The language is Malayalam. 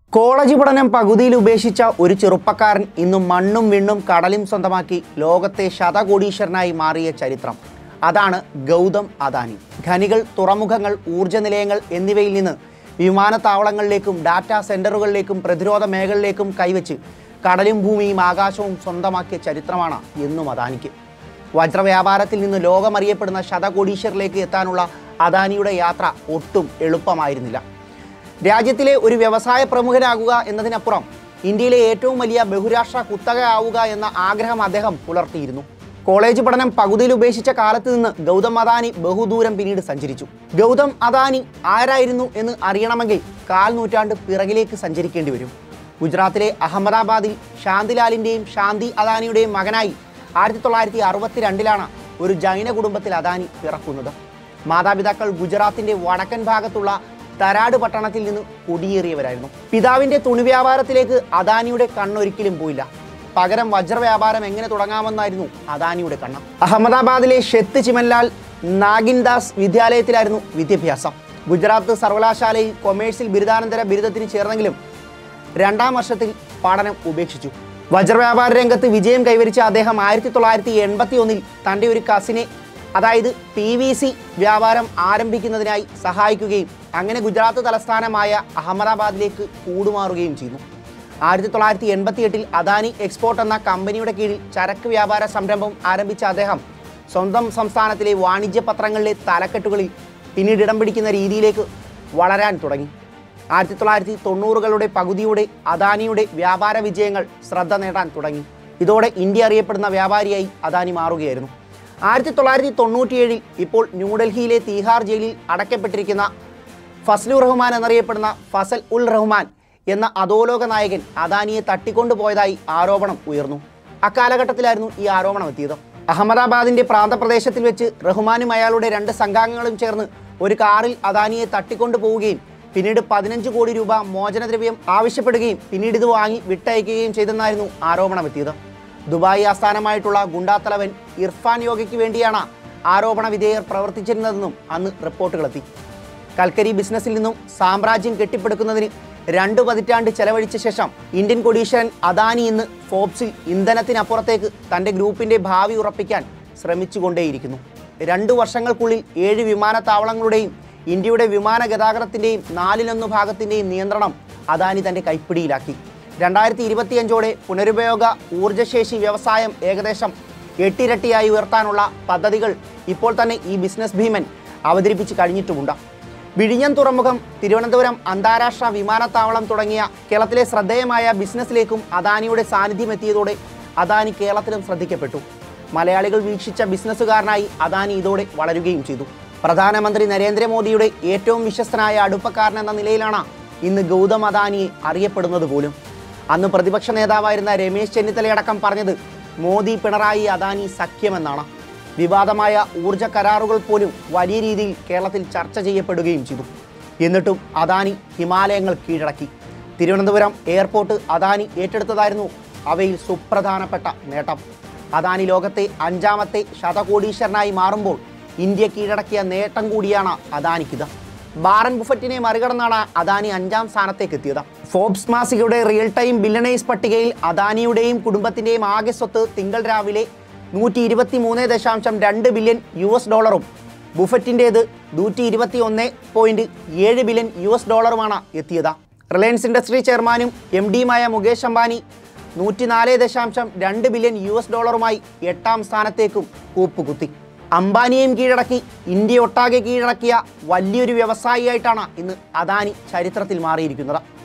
കോളേജ് പഠനം പകുതിയിൽ ഉപേക്ഷിച്ച ഒരു ചെറുപ്പക്കാരൻ ഇന്നും മണ്ണും വിണ്ണും കടലും സ്വന്തമാക്കി ലോകത്തെ ശതകോടീശ്വരനായി മാറിയ ചരിത്രം അതാണ് ഗൗതം അദാനി ഖനികൾ തുറമുഖങ്ങൾ ഊർജ്ജ നിലയങ്ങൾ എന്നിവയിൽ നിന്ന് വിമാനത്താവളങ്ങളിലേക്കും ഡാറ്റാ സെന്ററുകളിലേക്കും പ്രതിരോധ മേഖലയിലേക്കും കൈവച്ച് കടലും ഭൂമിയും ആകാശവും സ്വന്തമാക്കിയ ചരിത്രമാണ് എന്നും അദാനിക്ക് വജ്രവ്യാപാരത്തിൽ നിന്ന് ലോകമറിയപ്പെടുന്ന ശതകോടീശ്വരിലേക്ക് എത്താനുള്ള അദാനിയുടെ യാത്ര ഒട്ടും എളുപ്പമായിരുന്നില്ല രാജ്യത്തിലെ ഒരു വ്യവസായ പ്രമുഖനാകുക എന്നതിനപ്പുറം ഇന്ത്യയിലെ ഏറ്റവും വലിയ ബഹുരാഷ്ട്ര കുത്തക ആവുക എന്ന ആഗ്രഹം അദ്ദേഹം പുലർത്തിയിരുന്നു കോളേജ് പഠനം പകുതിയിൽ ഉപേക്ഷിച്ച കാലത്ത് നിന്ന് ഗൗതം അദാനി ബഹുദൂരം പിന്നീട് സഞ്ചരിച്ചു ഗൗതം അദാനി ആരായിരുന്നു എന്ന് അറിയണമെങ്കിൽ കാൽ നൂറ്റാണ്ട് പിറകിലേക്ക് സഞ്ചരിക്കേണ്ടി വരും ഗുജറാത്തിലെ അഹമ്മദാബാദിൽ ശാന്തിലാലിൻ്റെയും ശാന്തി അദാനിയുടെയും മകനായി ആയിരത്തി തൊള്ളായിരത്തി അറുപത്തിരണ്ടിലാണ് ഒരു ജൈന കുടുംബത്തിൽ അദാനി പിറക്കുന്നത് മാതാപിതാക്കൾ ഗുജറാത്തിന്റെ വടക്കൻ ഭാഗത്തുള്ള തരാട് പട്ടണത്തിൽ നിന്ന് കുടിയേറിയവരായിരുന്നു പിതാവിന്റെ തുണി വ്യാപാരത്തിലേക്ക് അദാനിയുടെ കണ്ണൊരിക്കലും പോയില്ല പകരം വജ്രവ്യാപാരം എങ്ങനെ തുടങ്ങാമെന്നായിരുന്നു അദാനിയുടെ കണ്ണ് അഹമ്മദാബാദിലെ ഷെത്ത് ചിമൻലാൽ നാഗിൻദാസ് വിദ്യാലയത്തിലായിരുന്നു വിദ്യാഭ്യാസം ഗുജറാത്ത് സർവകലാശാലയിൽ കൊമേഴ്സിൽ ബിരുദാനന്തര ബിരുദത്തിന് ചേർന്നെങ്കിലും രണ്ടാം വർഷത്തിൽ പഠനം ഉപേക്ഷിച്ചു വജ്രവ്യാപാര രംഗത്ത് വിജയം കൈവരിച്ച അദ്ദേഹം ആയിരത്തി തൊള്ളായിരത്തി എൺപത്തി ഒന്നിൽ തൻ്റെ ഒരു കസിനെ അതായത് പി വി സി വ്യാപാരം ആരംഭിക്കുന്നതിനായി സഹായിക്കുകയും അങ്ങനെ ഗുജറാത്ത് തലസ്ഥാനമായ അഹമ്മദാബാദിലേക്ക് കൂടുമാറുകയും ചെയ്തു ആയിരത്തി തൊള്ളായിരത്തി എൺപത്തി എട്ടിൽ അദാനി എക്സ്പോർട്ട് എന്ന കമ്പനിയുടെ കീഴിൽ ചരക്ക് വ്യാപാര സംരംഭം ആരംഭിച്ച അദ്ദേഹം സ്വന്തം സംസ്ഥാനത്തിലെ വാണിജ്യ പത്രങ്ങളിലെ തലക്കെട്ടുകളിൽ പിന്നീട് ഇടം പിടിക്കുന്ന രീതിയിലേക്ക് വളരാൻ തുടങ്ങി ആയിരത്തി തൊള്ളായിരത്തി തൊണ്ണൂറുകളുടെ പകുതിയോടെ അദാനിയുടെ വ്യാപാര വിജയങ്ങൾ ശ്രദ്ധ നേടാൻ തുടങ്ങി ഇതോടെ ഇന്ത്യ അറിയപ്പെടുന്ന വ്യാപാരിയായി അദാനി മാറുകയായിരുന്നു ആയിരത്തി തൊള്ളായിരത്തി തൊണ്ണൂറ്റിയേഴിൽ ഇപ്പോൾ ന്യൂഡൽഹിയിലെ തീഹാർ ജയിലിൽ അടയ്ക്കപ്പെട്ടിരിക്കുന്ന ഫസലുർ റഹ്മാൻ എന്നറിയപ്പെടുന്ന ഫസൽ ഉൽ റഹ്മാൻ എന്ന അധോലോക നായകൻ അദാനിയെ തട്ടിക്കൊണ്ടുപോയതായി ആരോപണം ഉയർന്നു അക്കാലഘട്ടത്തിലായിരുന്നു ഈ ആരോപണം എത്തിയത് അഹമ്മദാബാദിന്റെ പ്രാന്തപ്രദേശത്തിൽ വെച്ച് റഹ്മാനും അയാളുടെ രണ്ട് സംഘാംഗങ്ങളും ചേർന്ന് ഒരു കാറിൽ അദാനിയെ തട്ടിക്കൊണ്ടു പോവുകയും പിന്നീട് പതിനഞ്ച് കോടി രൂപ മോചനദ്രവ്യം ആവശ്യപ്പെടുകയും പിന്നീട് ഇത് വാങ്ങി വിട്ടയക്കുകയും ചെയ്തെന്നായിരുന്നു ആരോപണം എത്തിയത് ദുബായ് ആസ്ഥാനമായിട്ടുള്ള ഗുണ്ടാത്തലവൻ ഇർഫാൻ യോഗയ്ക്ക് വേണ്ടിയാണ് ആരോപണ വിധേയർ പ്രവർത്തിച്ചിരുന്നതെന്നും അന്ന് റിപ്പോർട്ടുകളെത്തി കൽക്കരി ബിസിനസ്സിൽ നിന്നും സാമ്രാജ്യം കെട്ടിപ്പടുക്കുന്നതിന് രണ്ടു പതിറ്റാണ്ട് ചെലവഴിച്ച ശേഷം ഇന്ത്യൻ കൊടീശ്വരൻ അദാനി ഇന്ന് ഫോബ്സിൽ ഇന്ധനത്തിനപ്പുറത്തേക്ക് തൻ്റെ ഗ്രൂപ്പിൻ്റെ ഭാവി ഉറപ്പിക്കാൻ ശ്രമിച്ചുകൊണ്ടേയിരിക്കുന്നു രണ്ടു വർഷങ്ങൾക്കുള്ളിൽ ഏഴ് വിമാനത്താവളങ്ങളുടെയും ഇന്ത്യയുടെ വിമാന ഗതാഗതത്തിൻ്റെയും നാലിലൊന്ന് ഭാഗത്തിൻ്റെയും നിയന്ത്രണം അദാനി തൻ്റെ കൈപ്പിടിയിലാക്കി രണ്ടായിരത്തി ഇരുപത്തിയഞ്ചോടെ പുനരുപയോഗ ഊർജ്ജശേഷി വ്യവസായം ഏകദേശം എട്ടിരട്ടിയായി ഉയർത്താനുള്ള പദ്ധതികൾ ഇപ്പോൾ തന്നെ ഈ ബിസിനസ് ഭീമൻ അവതരിപ്പിച്ച് കഴിഞ്ഞിട്ടുമുണ്ട് വിഴിഞ്ഞം തുറമുഖം തിരുവനന്തപുരം അന്താരാഷ്ട്ര വിമാനത്താവളം തുടങ്ങിയ കേരളത്തിലെ ശ്രദ്ധേയമായ ബിസിനസ്സിലേക്കും അദാനിയുടെ സാന്നിധ്യം എത്തിയതോടെ അദാനി കേരളത്തിലും ശ്രദ്ധിക്കപ്പെട്ടു മലയാളികൾ വീക്ഷിച്ച ബിസിനസ്സുകാരനായി അദാനി ഇതോടെ വളരുകയും ചെയ്തു പ്രധാനമന്ത്രി നരേന്ദ്രമോദിയുടെ ഏറ്റവും വിശ്വസ്തനായ അടുപ്പക്കാരൻ എന്ന നിലയിലാണ് ഇന്ന് ഗൗതം അദാനിയെ അറിയപ്പെടുന്നത് പോലും അന്ന് പ്രതിപക്ഷ നേതാവായിരുന്ന രമേശ് ചെന്നിത്തലയടക്കം പറഞ്ഞത് മോദി പിണറായി അദാനി സഖ്യമെന്നാണ് വിവാദമായ ഊർജ കരാറുകൾ പോലും വലിയ രീതിയിൽ കേരളത്തിൽ ചർച്ച ചെയ്യപ്പെടുകയും ചെയ്തു എന്നിട്ടും അദാനി ഹിമാലയങ്ങൾ കീഴടക്കി തിരുവനന്തപുരം എയർപോർട്ട് അദാനി ഏറ്റെടുത്തതായിരുന്നു അവയിൽ സുപ്രധാനപ്പെട്ട നേട്ടം അദാനി ലോകത്തെ അഞ്ചാമത്തെ ശതകോടീശ്വരനായി മാറുമ്പോൾ ഇന്ത്യ കീഴടക്കിയ നേട്ടം കൂടിയാണ് അദാനിക്കിത് ബാറൻ ബുഫറ്റിനെ മറികടന്നാണ് അദാനി അഞ്ചാം സ്ഥാനത്തേക്ക് എത്തിയത് ഫോബ്സ് മാസികയുടെ റിയൽ ടൈം ബില്ലണേഴ്സ് പട്ടികയിൽ അദാനിയുടെയും കുടുംബത്തിൻ്റെയും ആകെ സ്വത്ത് തിങ്കൾ രാവിലെ നൂറ്റി ഇരുപത്തി മൂന്ന് ദശാംശം രണ്ട് ബില്യൺ യു എസ് ഡോളറും ബുഫറ്റിൻ്റേത് നൂറ്റി ഇരുപത്തി ഒന്ന് പോയിന്റ് ഏഴ് ബില്യൺ യു എസ് ഡോളറുമാണ് എത്തിയത് റിലയൻസ് ഇൻഡസ്ട്രി ചെയർമാനും എം ഡിയുമായ മുകേഷ് അംബാനി നൂറ്റിനാല് ദശാംശം രണ്ട് ബില്യൺ യു എസ് ഡോളറുമായി എട്ടാം സ്ഥാനത്തേക്കും കൂപ്പുകുത്തി അംബാനിയെയും കീഴടക്കി ഇന്ത്യ ഒട്ടാകെ കീഴടക്കിയ വലിയൊരു വ്യവസായിയായിട്ടാണ് ഇന്ന് അദാനി ചരിത്രത്തിൽ മാറിയിരിക്കുന്നത്